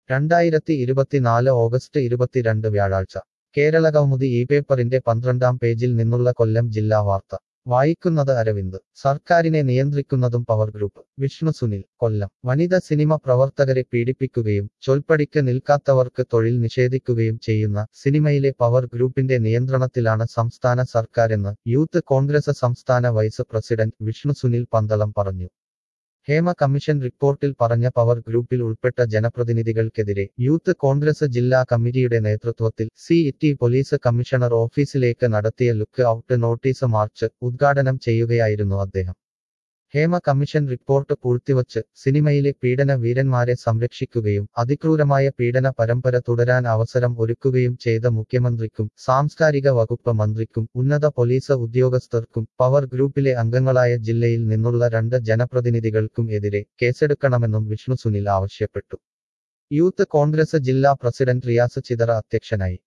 രണ്ടായിരത്തി ഇരുപത്തിനാല് ഓഗസ്റ്റ് ഇരുപത്തിരണ്ട് വ്യാഴാഴ്ച കേരളകൗമുദി ഈ പേപ്പറിന്റെ പന്ത്രണ്ടാം പേജിൽ നിന്നുള്ള കൊല്ലം ജില്ലാ വാർത്ത വായിക്കുന്നത് അരവിന്ദ് സർക്കാരിനെ നിയന്ത്രിക്കുന്നതും പവർ ഗ്രൂപ്പ് വിഷ്ണു സുനിൽ കൊല്ലം വനിത സിനിമ പ്രവർത്തകരെ പീഡിപ്പിക്കുകയും ചൊൽപ്പടിക്ക് നിൽക്കാത്തവർക്ക് തൊഴിൽ നിഷേധിക്കുകയും ചെയ്യുന്ന സിനിമയിലെ പവർ ഗ്രൂപ്പിന്റെ നിയന്ത്രണത്തിലാണ് സംസ്ഥാന സർക്കാരെന്ന് യൂത്ത് കോൺഗ്രസ് സംസ്ഥാന വൈസ് പ്രസിഡന്റ് വിഷ്ണു സുനിൽ പന്തളം പറഞ്ഞു ഹേമ കമ്മീഷൻ റിപ്പോർട്ടിൽ പറഞ്ഞ പവർ ഗ്രൂപ്പിൽ ഉൾപ്പെട്ട ജനപ്രതിനിധികൾക്കെതിരെ യൂത്ത് കോൺഗ്രസ് ജില്ലാ കമ്മിറ്റിയുടെ നേതൃത്വത്തിൽ സി ടി പോലീസ് കമ്മീഷണർ ഓഫീസിലേക്ക് നടത്തിയ ലുക്ക് ഔട്ട് നോട്ടീസ് മാർച്ച് ഉദ്ഘാടനം ചെയ്യുകയായിരുന്നു അദ്ദേഹം ഹേമ കമ്മീഷൻ റിപ്പോർട്ട് പൂഴ്ത്തിവച്ച് സിനിമയിലെ പീഡന വീരന്മാരെ സംരക്ഷിക്കുകയും അതിക്രൂരമായ പീഡന പരമ്പര തുടരാൻ അവസരം ഒരുക്കുകയും ചെയ്ത മുഖ്യമന്ത്രിക്കും സാംസ്കാരിക വകുപ്പ് മന്ത്രിക്കും ഉന്നത പോലീസ് ഉദ്യോഗസ്ഥർക്കും പവർ ഗ്രൂപ്പിലെ അംഗങ്ങളായ ജില്ലയിൽ നിന്നുള്ള രണ്ട് ജനപ്രതിനിധികൾക്കും എതിരെ കേസെടുക്കണമെന്നും വിഷ്ണു സുനിൽ ആവശ്യപ്പെട്ടു യൂത്ത് കോൺഗ്രസ് ജില്ലാ പ്രസിഡന്റ് റിയാസ് ചിതറ അധ്യക്ഷനായി